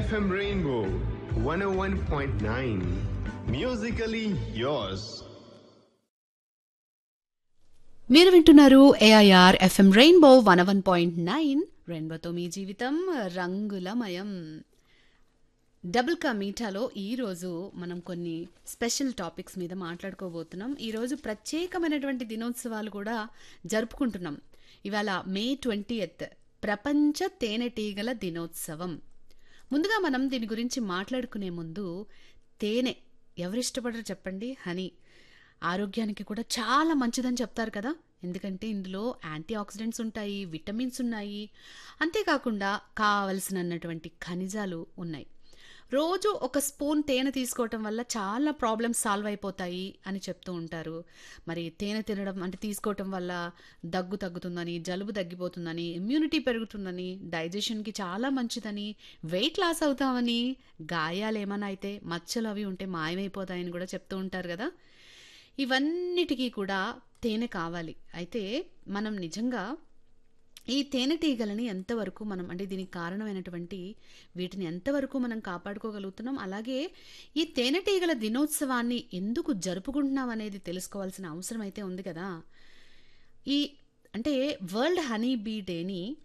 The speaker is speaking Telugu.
FM Rainbow 101.9. Musically yours. మీరు వింటున్నారు AIR FM Rainbow one one point nine రెయిన్బోతో మీ జీవితం రంగులమయం డబుల్ కా మీఠాలో ఈరోజు మనం కొన్ని స్పెషల్ టాపిక్స్ మీద మాట్లాడుకోబోతున్నాం ఈరోజు ప్రత్యేకమైనటువంటి దినోత్సవాలు కూడా జరుపుకుంటున్నాం ఇవాళ మే ట్వంటీ ప్రపంచ తేనెటీగల దినోత్సవం ముందుగా మనం దీని గురించి మాట్లాడుకునే ముందు తేనె ఎవరిష్టపడరు చెప్పండి హనీ ఆరోగ్యానికి కూడా చాలా మంచిదని చెప్తారు కదా ఎందుకంటే ఇందులో యాంటీ ఆక్సిడెంట్స్ ఉంటాయి విటమిన్స్ ఉన్నాయి అంతేకాకుండా కావలసినటువంటి ఖనిజాలు ఉన్నాయి రోజు ఒక స్పూన్ తేనె తీసుకోవటం వల్ల చాలా ప్రాబ్లమ్స్ సాల్వ్ అయిపోతాయి అని చెప్తూ ఉంటారు మరి తేనె తినడం అంటే తీసుకోవటం వల్ల దగ్గు తగ్గుతుందని జలుబు తగ్గిపోతుందని ఇమ్యూనిటీ పెరుగుతుందని డైజెషన్కి చాలా మంచిదని వెయిట్ లాస్ అవుతామని గాయాలు ఏమైనా అయితే మచ్చలు అవి ఉంటే మాయమైపోతాయని కూడా చెప్తూ ఉంటారు కదా ఇవన్నిటికీ కూడా తేనె కావాలి అయితే మనం నిజంగా ఈ తేనెటీగలని ఎంతవరకు మనం అంటే దీనికి కారణమైనటువంటి వీటిని ఎంతవరకు మనం కాపాడుకోగలుగుతున్నాం అలాగే ఈ తేనెటీగల దినోత్సవాన్ని ఎందుకు జరుపుకుంటున్నాం అనేది తెలుసుకోవాల్సిన అవసరం అయితే ఉంది కదా ఈ అంటే వరల్డ్ హనీ బీ డేని